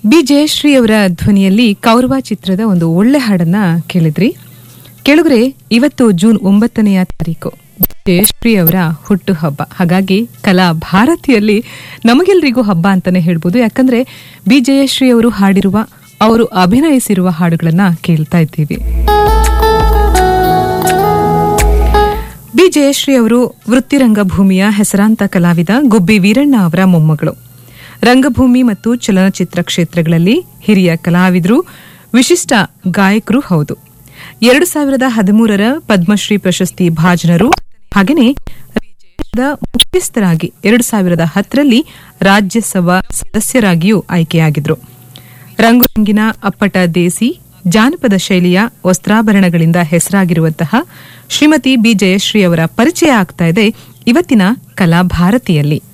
B Jayashree ಅವರ ಧ್ವನಿಯಲ್ಲಿ ಕೌರವ ಚಿತ್ರದ ಒಂದು ಒಳ್ಳೆ ಹಾಡನ್ನ ಕೇಳಿದ್ರಿ ಕೆಳಗರೆ ಇವತ್ತು ಜೂನ್ ಒಂಬತ್ತನೆಯ ತಾರೀಕು ಜಯಶ್ರೀ ಅವರ ಹುಟ್ಟು ಹಬ್ಬ ಹಾಗಾಗಿ ಕಲಾ ಭಾರತಿಯಲ್ಲಿ ನಮಗೆಲ್ರಿಗೂ ಹಬ್ಬ ಅಂತಾನೆ ಹೇಳ್ಬೋದು ಯಾಕಂದ್ರೆ ಬಿ ಜಯಶ್ರೀ ಅವರು ಹಾಡಿರುವ ಅವರು ಅಭಿನಯಿಸಿರುವ ಹಾಡುಗಳನ್ನ ಕೇಳ್ತಾ ಇದ್ದೀವಿ ಬಿ ಜಯಶ್ರೀ ಅವರು ವೃತ್ತಿರಂಗಭೂಮಿಯ ಹೆಸರಾಂತ ಕಲಾವಿದ ಗುಬ್ಬಿ ವೀರಣ್ಣ ಅವರ ಮೊಮ್ಮಗಳು ರಂಗಭೂಮಿ ಮತ್ತು ಚಲನಚಿತ್ರ ಕ್ಷೇತ್ರಗಳಲ್ಲಿ ಹಿರಿಯ ಕಲಾವಿದರು ವಿಶಿಷ್ಟ ಗಾಯಕರು ಹೌದು ಎರಡು ಸಾವಿರದ ಹದಿಮೂರರ ಪದ್ಮಶ್ರೀ ಪ್ರಶಸ್ತಿ ಭಾಜನರು ಹಾಗೆಯೇ ರಾಜ್ಯದ ಮುಖ್ಯಸ್ಥರಾಗಿ ಎರಡು ಸಾವಿರದ ಹತ್ತರಲ್ಲಿ ರಾಜ್ಯಸಭಾ ಸದಸ್ಯರಾಗಿಯೂ ಆಯ್ಕೆಯಾಗಿದ್ರು ರಂಗುರಂಗಿನ ಅಪ್ಪಟ ದೇಸಿ ಜಾನಪದ ಶೈಲಿಯ ವಸ್ತ್ರಾಭರಣಗಳಿಂದ ಹೆಸರಾಗಿರುವಂತಹ ಶ್ರೀಮತಿ ಬಿ ಜಯಶ್ರೀ ಅವರ ಪರಿಚಯ ಆಗ್ತಾ ಇದೆ ಇವತ್ತಿನ ಕಲಾ ಭಾರತಿಯಲ್ಲಿ